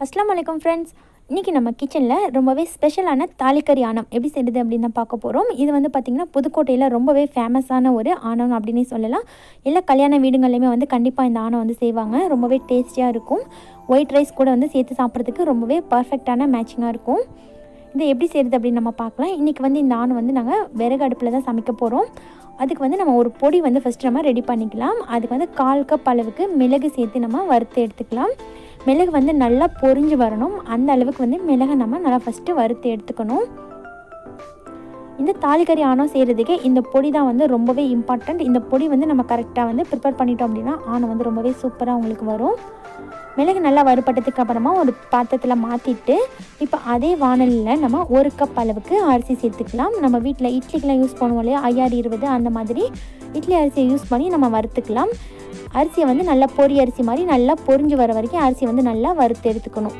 அஸ்லாம் வலைக்கம் ஃப்ரெண்ட்ஸ் இன்றைக்கி நம்ம கிச்சனில் ரொம்பவே ஸ்பெஷலான தாலிக்கறி ஆணம் எப்படி செய்யுது அப்படின்னு தான் பார்க்க போகிறோம் இது வந்து பார்த்திங்கன்னா புதுக்கோட்டையில் ரொம்பவே ஃபேமஸான ஒரு ஆணம் அப்படின்னே சொல்லலாம் எல்லா கல்யாண வீடுகள்லையுமே வந்து கண்டிப்பாக இந்த ஆணம் வந்து செய்வாங்க ரொம்பவே டேஸ்டியாக இருக்கும் ஒயிட் ரைஸ் கூட வந்து சேர்த்து சாப்பிட்றதுக்கு ரொம்பவே பர்ஃபெக்டான மேட்சிங்காக இருக்கும் இது எப்படி செய்கிறது அப்படின்னு நம்ம பார்க்கலாம் இன்றைக்கி வந்து இந்த ஆணம் வந்து நாங்கள் விறகு அடுப்பில் தான் சமைக்க போகிறோம் அதுக்கு வந்து நம்ம ஒரு பொடி வந்து ஃபஸ்ட்டு நம்ம ரெடி பண்ணிக்கலாம் அதுக்கு வந்து கால் கப் அளவுக்கு மிளகு சேர்த்து நம்ம வறுத்து எடுத்துக்கலாம் மிளகு வந்து நல்லா பொரிஞ்சு வரணும் அந்த அளவுக்கு வந்து மிளகை நம்ம நல்லா ஃபஸ்ட்டு வறுத்து எடுத்துக்கணும் இந்த தாலிக்கறி ஆணம் செய்கிறதுக்கே இந்த பொடி தான் வந்து ரொம்பவே இம்பார்ட்டண்ட் இந்த பொடி வந்து நம்ம கரெக்டாக வந்து ப்ரிப்பேர் பண்ணிட்டோம் அப்படின்னா ஆணம் வந்து ரொம்பவே சூப்பராக உங்களுக்கு வரும் மிளகு நல்லா வறுபட்டதுக்கு அப்புறமா ஒரு பாத்திரத்தில் மாற்றிட்டு இப்போ அதே வானலியில் நம்ம ஒரு கப் அளவுக்கு அரிசி சேர்த்துக்கலாம் நம்ம வீட்டில் இட்லிக்கெலாம் யூஸ் பண்ணுவோம் இல்லையா ஐயாறு இருபது அந்த மாதிரி இட்லி அரிசியை யூஸ் பண்ணி நம்ம வறுத்துக்கலாம் அரிசியை வந்து நல்லா பொரி அரிசி மாதிரி நல்லா பொரிஞ்சு வர வரைக்கும் அரிசி வந்து நல்லா வறுத்து எடுத்துக்கணும்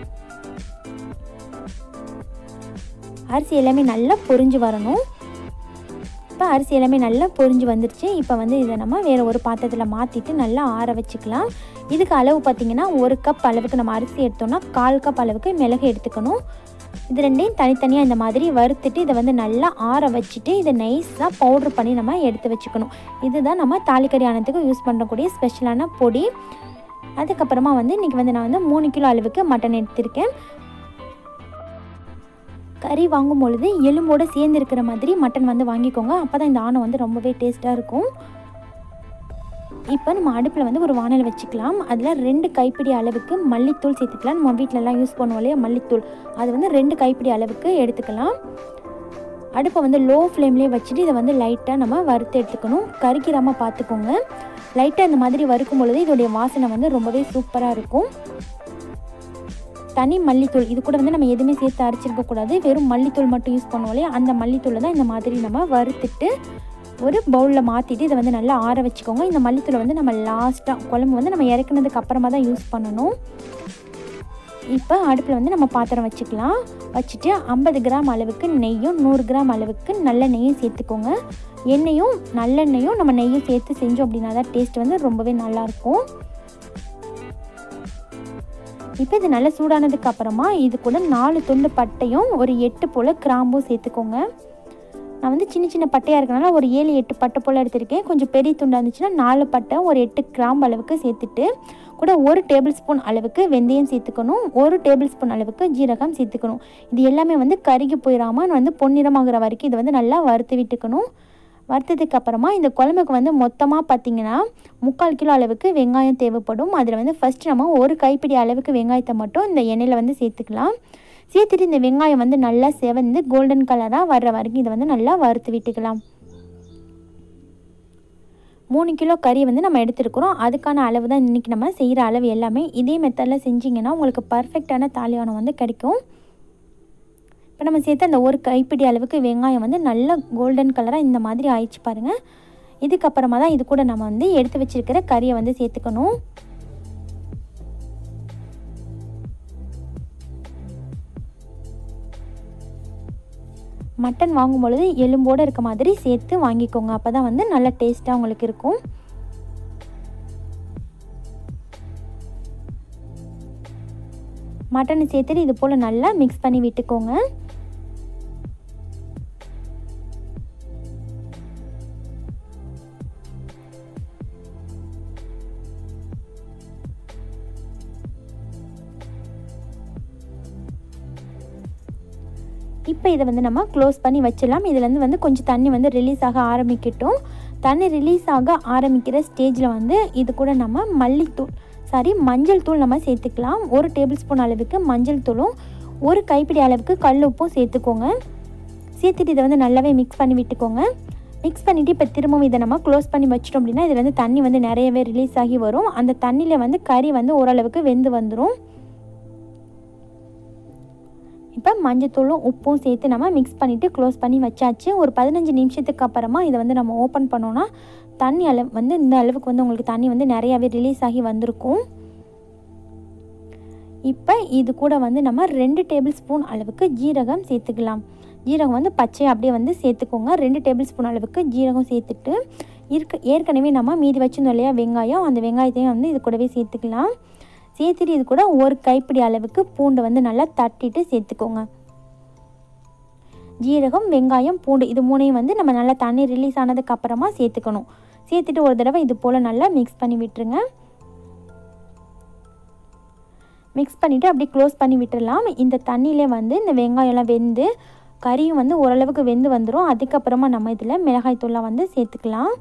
அரிசி எல்லாமே நல்லா பொரிஞ்சு வரணும் இப்போ அரிசி எல்லாமே நல்லா பொரிஞ்சு வந்துருச்சு இப்போ வந்து இதை நம்ம வேறு ஒரு பாத்திரத்தில் மாற்றிட்டு நல்லா ஆற வச்சுக்கலாம் இதுக்கு அளவு பார்த்திங்கன்னா ஒரு கப் அளவுக்கு நம்ம அரிசி எடுத்தோம்னா கால் கப் அளவுக்கு மிளகு எடுத்துக்கணும் இது ரெண்டையும் தனித்தனியாக இந்த மாதிரி வறுத்துட்டு இதை வந்து நல்லா ஆற வச்சுட்டு இதை நைஸாக பவுட்ரு பண்ணி நம்ம எடுத்து வச்சுக்கணும் இதுதான் நம்ம தாலிக்கறி ஆனத்துக்கு யூஸ் பண்ணக்கூடிய ஸ்பெஷலான பொடி அதுக்கப்புறமா வந்து இன்றைக்கி வந்து நான் வந்து மூணு கிலோ அளவுக்கு மட்டன் எடுத்திருக்கேன் கறி வாங்கும் பொழுது எலும்போடு சேர்ந்து இருக்கிற மாதிரி மட்டன் வந்து வாங்கிக்கோங்க அப்போ தான் இந்த ஆணம் வந்து ரொம்பவே டேஸ்ட்டாக இருக்கும் இப்போ நம்ம அடுப்பில் வந்து ஒரு வானல் வச்சுக்கலாம் அதில் ரெண்டு கைப்பிடி அளவுக்கு மல்லித்தூள் சேர்த்துக்கலாம் நம்ம வீட்டிலலாம் யூஸ் பண்ணுவோம் இல்லையா மல்லித்தூள் அது வந்து ரெண்டு கைப்பிடி அளவுக்கு எடுத்துக்கலாம் அடுப்பை வந்து லோ ஃப்ளேம்லேயே வச்சுட்டு இதை வந்து லைட்டாக நம்ம வறுத்து எடுத்துக்கணும் கறிக்கிறாமல் பார்த்துக்கோங்க லைட்டாக இந்த மாதிரி வறுக்கும் பொழுது இதோடைய வாசனை வந்து ரொம்பவே சூப்பராக இருக்கும் தனி மல்லித்தூள் இது கூட வந்து நம்ம எதுவுமே சேர்த்து அரைச்சிருக்கக்கூடாது வெறும் மல்லித்தூள் மட்டும் யூஸ் பண்ணுவோம் இல்லையா அந்த மல்லித்தூளை தான் இந்த மாதிரி நம்ம வறுத்துட்டு ஒரு பவுலில் மாற்றிட்டு இதை வந்து நல்லா ஆற வச்சுக்கோங்க இந்த மல்லித்தூளை வந்து நம்ம லாஸ்ட்டாக குழம்பு வந்து நம்ம இறக்குனதுக்கு அப்புறமா தான் யூஸ் பண்ணணும் இப்போ அடுப்பில் வந்து நம்ம பாத்திரம் வச்சுக்கலாம் வச்சுட்டு ஐம்பது கிராம் அளவுக்கு நெய்யும் நூறு கிராம் அளவுக்கு நல்ல நெய்யும் சேர்த்துக்கோங்க எண்ணெயும் நல்லெண்ணெயும் நம்ம நெய்யும் சேர்த்து செஞ்சோம் அப்படின்னா தான் டேஸ்ட் வந்து ரொம்பவே நல்லாயிருக்கும் இப்போ இது நல்லா சூடானதுக்கு அப்புறமா இது கூட நாலு துண்டு பட்டையும் ஒரு எட்டு போல் கிராம்பும் சேர்த்துக்கோங்க நான் வந்து சின்ன சின்ன பட்டையாக இருக்கனால ஒரு ஏழு எட்டு பட்டை போல் எடுத்திருக்கேன் கொஞ்சம் பெரிய துண்டாக இருந்துச்சுன்னா நாலு பட்டை ஒரு எட்டு கிராம்பு அளவுக்கு சேர்த்துட்டு கூட ஒரு டேபிள் ஸ்பூன் அளவுக்கு வெந்தயம் சேர்த்துக்கணும் ஒரு டேபிள் ஸ்பூன் அளவுக்கு ஜீரகம் சேர்த்துக்கணும் இது எல்லாமே வந்து கருகி போயிடாமல் வந்து பொன்னிறமாகிற வரைக்கும் இதை வந்து நல்லா வறுத்து விட்டுக்கணும் வறுத்ததுக்கு அப்புறமா இந்த குழம்புக்கு வந்து மொத்தமாக பார்த்திங்கன்னா முக்கால் கிலோ அளவுக்கு வெங்காயம் தேவைப்படும் அதில் வந்து ஃபஸ்ட்டு நம்ம ஒரு கைப்பிடி அளவுக்கு வெங்காயத்தை மட்டும் இந்த எண்ணெயில் வந்து சேர்த்துக்கலாம் சேர்த்துட்டு இந்த வெங்காயம் வந்து நல்லா செவந்து கோல்டன் கலராக வர்ற வரைக்கும் இதை வந்து நல்லா வறுத்து விட்டுக்கலாம் மூணு கிலோ கறி வந்து நம்ம எடுத்துருக்குறோம் அதுக்கான அளவு தான் இன்றைக்கி நம்ம செய்கிற அளவு எல்லாமே இதே மெத்தடில் செஞ்சிங்கன்னா உங்களுக்கு பர்ஃபெக்டான தாலியானம் வந்து கிடைக்கும் இப்போ நம்ம சேர்த்து அந்த ஒரு கைப்பிடி அளவுக்கு வெங்காயம் வந்து நல்ல கோல்டன் கலராக இந்த மாதிரி ஆயிடுச்சு பாருங்கள் இதுக்கப்புறமா தான் இது கூட நம்ம வந்து எடுத்து வச்சுருக்கிற கறியை வந்து சேர்த்துக்கணும் மட்டன் வாங்கும் பொழுது எலும்போடு இருக்க மாதிரி சேர்த்து வாங்கிக்கோங்க அப்போ தான் வந்து நல்ல டேஸ்ட்டாக உங்களுக்கு இருக்கும் மட்டனை சேர்த்துட்டு இது போல் நல்லா மிக்ஸ் பண்ணி விட்டுக்கோங்க இப்போ இதை வந்து நம்ம க்ளோஸ் பண்ணி வச்சிடலாம் இதுலேருந்து வந்து கொஞ்சம் தண்ணி வந்து ரிலீஸ் ஆக ஆரம்பிக்கட்டும் தண்ணி ரிலீஸ் ஆக ஆரம்பிக்கிற ஸ்டேஜில் வந்து இது கூட நம்ம மல்லித்தூள் சாரி மஞ்சள் தூள் நம்ம சேர்த்துக்கலாம் ஒரு டேபிள் ஸ்பூன் அளவுக்கு மஞ்சள் தூளும் ஒரு கைப்பிடி அளவுக்கு கல் உப்பும் சேர்த்துக்கோங்க சேர்த்துட்டு இதை வந்து நல்லாவே மிக்ஸ் பண்ணி விட்டுக்கோங்க மிக்ஸ் பண்ணிவிட்டு இப்போ திரும்பவும் இதை நம்ம க்ளோஸ் பண்ணி வச்சிட்டோம் அப்படின்னா இதில் வந்து தண்ணி வந்து நிறையவே ரிலீஸ் ஆகி வரும் அந்த தண்ணியில் வந்து கறி வந்து ஓரளவுக்கு வெந்து வந்துடும் இப்போ மஞ்சத்தூளும் உப்பும் சேர்த்து நம்ம மிக்ஸ் பண்ணிவிட்டு க்ளோஸ் பண்ணி வச்சாச்சு ஒரு பதினஞ்சு நிமிஷத்துக்கு அப்புறமா இதை வந்து நம்ம ஓப்பன் பண்ணோன்னா தண்ணி அளவு வந்து இந்த அளவுக்கு வந்து உங்களுக்கு தண்ணி வந்து நிறையாவே ரிலீஸ் ஆகி வந்திருக்கும் இப்போ இது கூட வந்து நம்ம ரெண்டு டேபிள் ஸ்பூன் அளவுக்கு ஜீரகம் சேர்த்துக்கலாம் ஜீரகம் வந்து பச்சை அப்படியே வந்து சேர்த்துக்கோங்க ரெண்டு டேபிள் ஸ்பூன் அளவுக்கு ஜீரகம் சேர்த்துட்டு இருக்க ஏற்கனவே நம்ம மீதி வச்சிருந்தோம் இல்லையா வெங்காயம் அந்த வெங்காயத்தையும் வந்து இது கூடவே சேர்த்துக்கலாம் சேர்த்துட்டு இது கூட ஒரு கைப்பிடி அளவுக்கு பூண்டை வந்து நல்லா தட்டிட்டு சேர்த்துக்கோங்க ஜீரகம் வெங்காயம் பூண்டு இது மூணையும் வந்து நம்ம நல்லா தண்ணி ரிலீஸ் ஆனதுக்கு அப்புறமா சேர்த்துக்கணும் சேர்த்துட்டு ஒரு தடவை இது போல் நல்லா மிக்ஸ் பண்ணி விட்டுருங்க மிக்ஸ் பண்ணிவிட்டு அப்படியே க்ளோஸ் பண்ணி விட்டுடலாம் இந்த தண்ணியிலே வந்து இந்த வெங்காயம்லாம் வெந்து கறியும் வந்து ஓரளவுக்கு வெந்து வந்துடும் அதுக்கப்புறமா நம்ம இதில் மிளகாய் தூள்லாம் வந்து சேர்த்துக்கலாம்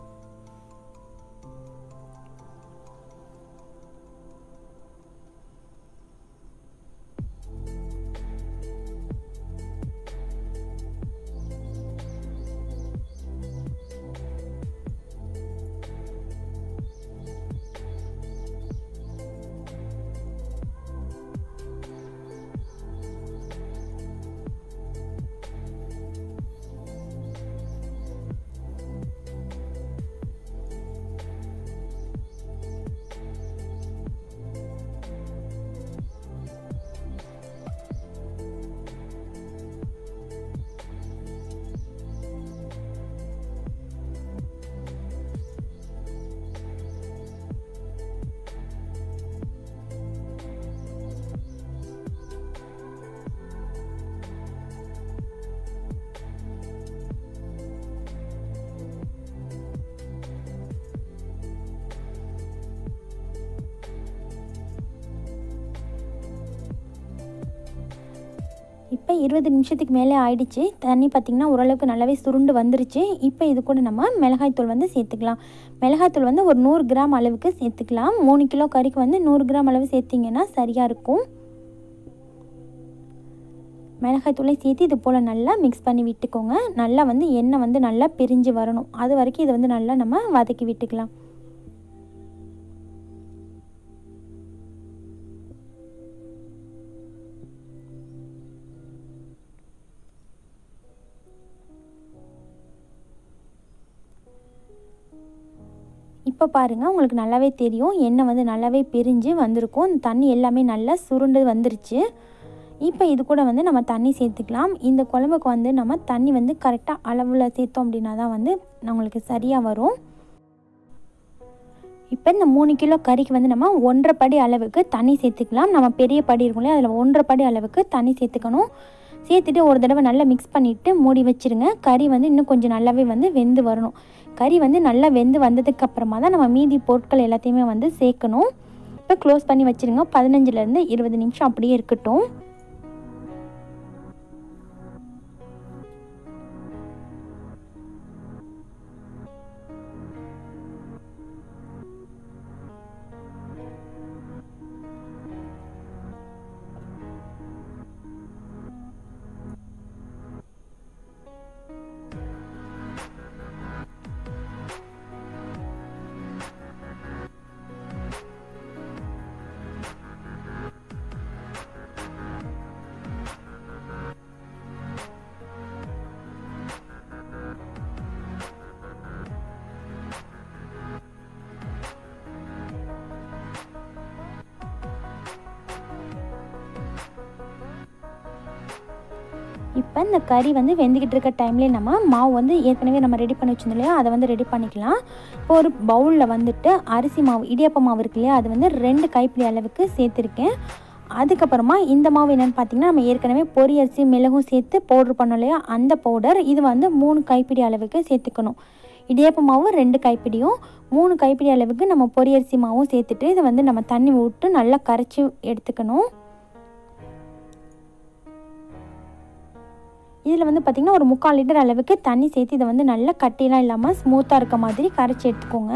இப்போ இருபது நிமிஷத்துக்கு மேலே ஆயிடுச்சு தண்ணி பார்த்திங்கன்னா ஓரளவுக்கு நல்லாவே சுருண்டு வந்துருச்சு இப்போ இது கூட நம்ம மிளகாய்த்தூள் வந்து சேர்த்துக்கலாம் மிளகாய்த்தூள் வந்து ஒரு நூறு கிராம் அளவுக்கு சேர்த்துக்கலாம் மூணு கிலோ கறிக்கு வந்து நூறு கிராம் அளவு சேர்த்திங்கன்னா சரியாக இருக்கும் மிளகாய்த்தூளை சேர்த்து இது போல் நல்லா மிக்ஸ் பண்ணி விட்டுக்கோங்க நல்லா வந்து எண்ணெய் வந்து நல்லா பிரிஞ்சு வரணும் அது வரைக்கும் இதை வந்து நல்லா நம்ம வதக்கி விட்டுக்கலாம் இப்போ பாருங்கள் உங்களுக்கு நல்லாவே தெரியும் எண்ணெய் வந்து நல்லாவே பிரிஞ்சு வந்திருக்கும் அந்த தண்ணி எல்லாமே நல்லா சுருண்டு வந்துருச்சு இப்போ இது கூட வந்து நம்ம தண்ணி சேர்த்துக்கலாம் இந்த குழம்புக்கு வந்து நம்ம தண்ணி வந்து கரெக்டாக அளவில் சேர்த்தோம் அப்படின்னா தான் வந்து நம்மளுக்கு சரியாக வரும் இப்போ இந்த மூணு கிலோ கறிக்கு வந்து நம்ம ஒன்றரை படி அளவுக்கு தண்ணி சேர்த்துக்கலாம் நம்ம பெரிய படி இருக்கும் இல்லையா அதில் ஒன்றரை படி அளவுக்கு தண்ணி சேர்த்துக்கணும் சேர்த்துட்டு ஒரு தடவை நல்லா மிக்ஸ் பண்ணிவிட்டு மூடி வச்சுருங்க கறி வந்து இன்னும் கொஞ்சம் நல்லாவே வந்து வெந்து வரணும் கறி வந்து நல்லா வெந்து வந்ததுக்கு அப்புறமா தான் நம்ம மீதி பொருட்கள் எல்லாத்தையுமே வந்து சேர்க்கணும் இப்போ க்ளோஸ் பண்ணி வச்சுருங்க பதினஞ்சுலேருந்து இருபது நிமிஷம் அப்படியே இருக்கட்டும் இப்போ இந்த கறி வந்து வெந்துக்கிட்டு இருக்க டைம்லேயே நம்ம மாவு வந்து ஏற்கனவே நம்ம ரெடி பண்ணி வச்சிருந்தோம் இல்லையா அதை வந்து ரெடி பண்ணிக்கலாம் இப்போ ஒரு பவுலில் வந்துட்டு அரிசி மாவு இடியாப்ப மாவு இருக்கு இல்லையா அது வந்து ரெண்டு கைப்பிடி அளவுக்கு சேர்த்துருக்கேன் அதுக்கப்புறமா இந்த மாவு என்னென்னு பார்த்தீங்கன்னா நம்ம ஏற்கனவே பொரி அரிசி மிளகும் சேர்த்து பவுட்ரு பண்ணோம் இல்லையா அந்த பவுடர் இது வந்து மூணு கைப்பிடி அளவுக்கு சேர்த்துக்கணும் இடியாப்ப மாவு ரெண்டு கைப்பிடியும் மூணு கைப்பிடி அளவுக்கு நம்ம பொரி அரிசி மாவும் சேர்த்துட்டு இதை வந்து நம்ம தண்ணி விட்டு நல்லா கரைச்சி எடுத்துக்கணும் இதில் வந்து பார்த்திங்கன்னா ஒரு முக்கால் லிட்டர் அளவுக்கு தண்ணி சேர்த்து இதை வந்து நல்லா கட்டிலாம் இல்லாமல் ஸ்மூத்தாக இருக்க மாதிரி கரைச்சி எடுத்துக்கோங்க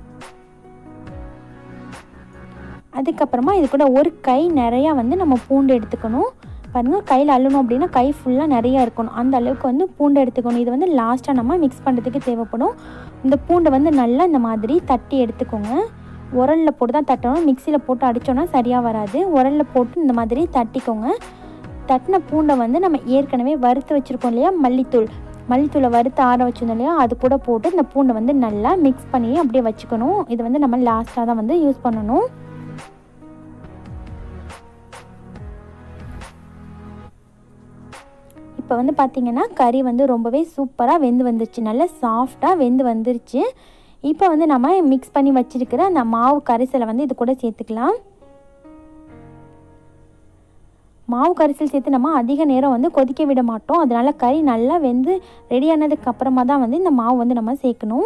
அதுக்கப்புறமா இது கூட ஒரு கை நிறையா வந்து நம்ம பூண்டு எடுத்துக்கணும் பாருங்கள் கையில் அள்ளணும் அப்படின்னா கை ஃபுல்லாக நிறையா இருக்கணும் அந்த அளவுக்கு வந்து பூண்டு எடுத்துக்கணும் இது வந்து லாஸ்ட்டாக நம்ம மிக்ஸ் பண்ணுறதுக்கு தேவைப்படும் இந்த பூண்டை வந்து நல்லா இந்த மாதிரி தட்டி எடுத்துக்கோங்க உரலில் போட்டு தான் தட்டணும் மிக்சியில் போட்டு அடித்தோன்னா சரியாக வராது உரலில் போட்டு இந்த மாதிரி தட்டிக்கோங்க தட்டின பூண்டை வந்து நம்ம ஏற்கனவே வறுத்து வச்சுருக்கோம் இல்லையா மல்லித்தூள் மல்லித்தூளை வறுத்து ஆற வச்சுருந்தோம் இல்லையா அது கூட போட்டு இந்த பூண்டை வந்து நல்லா மிக்ஸ் பண்ணி அப்படியே வச்சுக்கணும் இது வந்து நம்ம லாஸ்ட்டாக தான் வந்து யூஸ் பண்ணணும் இப்போ வந்து பார்த்திங்கன்னா கறி வந்து ரொம்பவே சூப்பராக வெந்து வந்துருச்சு நல்லா சாஃப்டாக வெந்து வந்துருச்சு இப்போ வந்து நம்ம மிக்ஸ் பண்ணி வச்சுருக்கிற அந்த மாவு கரைசலை வந்து இது கூட சேர்த்துக்கலாம் மாவு கரைசல் சேர்த்து நம்ம அதிக நேரம் வந்து கொதிக்க விட மாட்டோம் அதனால் கறி நல்லா வெந்து ரெடி ஆனதுக்கு அப்புறமா தான் வந்து இந்த மாவு வந்து நம்ம சேர்க்கணும்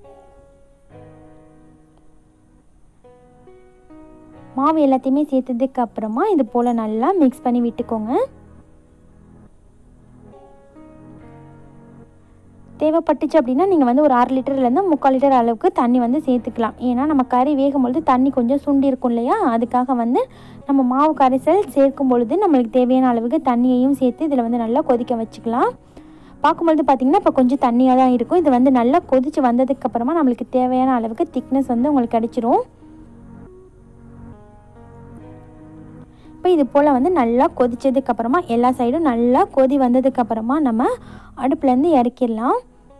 மாவு எல்லாத்தையுமே சேர்த்ததுக்கு அப்புறமா இது போல் நல்லா மிக்ஸ் பண்ணி விட்டுக்கோங்க தேவைப்பட்டுச்சு அப்படின்னா நீங்கள் வந்து ஒரு அரை லிட்டர்லேருந்து முக்கால் லிட்டர் அளவுக்கு தண்ணி வந்து சேர்த்துக்கலாம் ஏன்னா நம்ம கறி வேகும் பொழுது தண்ணி கொஞ்சம் சுண்டி இருக்கும் இல்லையா அதுக்காக வந்து நம்ம மாவு கரைசல் சேர்க்கும் பொழுது நம்மளுக்கு தேவையான அளவுக்கு தண்ணியையும் சேர்த்து இதில் வந்து நல்லா கொதிக்க வச்சுக்கலாம் பார்க்கும்பொழுது பார்த்திங்கன்னா இப்போ கொஞ்சம் தண்ணியாக தான் இருக்கும் இது வந்து நல்லா கொதித்து வந்ததுக்கப்புறமா நம்மளுக்கு தேவையான அளவுக்கு திக்னஸ் வந்து உங்களுக்கு கிடச்சிரும் இப்போ இது போல் வந்து நல்லா கொதித்ததுக்கப்புறமா எல்லா சைடும் நல்லா கொதி வந்ததுக்கப்புறமா நம்ம அடுப்புலேருந்து இறக்கிடலாம்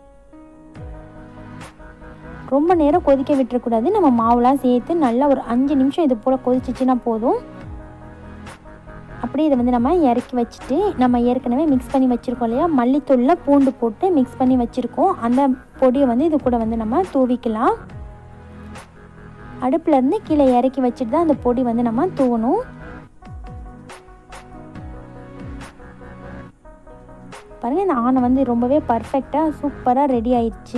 ரொம்ப நேரம் கொதிக்க விட்டுறக்கூடாது நம்ம மாவுலாம் சேர்த்து நல்லா ஒரு அஞ்சு நிமிஷம் இது போல் கொதிச்சிச்சின்னா போதும் அப்படியே இதை வந்து நம்ம இறக்கி வச்சுட்டு நம்ம ஏற்கனவே மிக்ஸ் பண்ணி வச்சுருக்கோம் இல்லையா மல்லித்தூளில் பூண்டு போட்டு மிக்ஸ் பண்ணி வச்சுருக்கோம் அந்த பொடியை வந்து இது கூட வந்து நம்ம தூவிக்கலாம் அடுப்புலேருந்து கீழே இறக்கி வச்சுட்டு தான் அந்த பொடி வந்து நம்ம தூவணும் பாருங்கள் இந்த ஆணை வந்து ரொம்பவே பர்ஃபெக்டாக சூப்பராக ரெடி ஆயிடுச்சு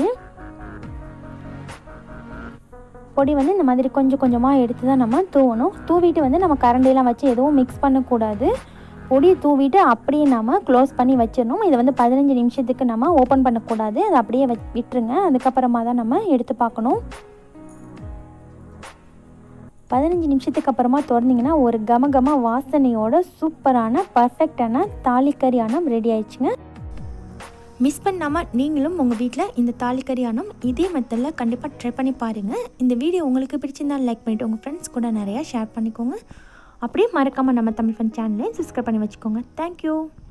பொடி வந்து இந்த மாதிரி கொஞ்சம் கொஞ்சமாக எடுத்து தான் நம்ம தூவணும் தூவிட்டு வந்து நம்ம கரண்டிலாம் வச்சு எதுவும் மிக்ஸ் பண்ணக்கூடாது பொடி தூவிட்டு அப்படியே நம்ம க்ளோஸ் பண்ணி வச்சிடணும் இதை வந்து பதினஞ்சு நிமிஷத்துக்கு நம்ம ஓப்பன் பண்ணக்கூடாது அதை அப்படியே வ விட்டுருங்க அதுக்கப்புறமா தான் நம்ம எடுத்து பார்க்கணும் பதினஞ்சு நிமிஷத்துக்கு அப்புறமா திறந்தீங்கன்னா ஒரு கம கம வாசனையோட சூப்பரான பர்ஃபெக்டான தாலிக்கறி அணம் ரெடி ஆயிடுச்சுங்க மிஸ் பண்ணாமல் நீங்களும் உங்கள் வீட்டில் இந்த தாலிக்கறி அணம் இதே மெத்தடில் கண்டிப்பாக ட்ரை பண்ணி பாருங்கள் இந்த வீடியோ உங்களுக்கு பிடிச்சிருந்தால் லைக் பண்ணிவிட்டு உங்கள் ஃப்ரெண்ட்ஸ் கூட நிறையா ஷேர் பண்ணிக்கோங்க அப்படியே மறக்காமல் நம்ம தமிழ் ஃபன் சேனலையும் சப்ஸ்கிரைப் பண்ணி வச்சுக்கோங்க தேங்க்யூ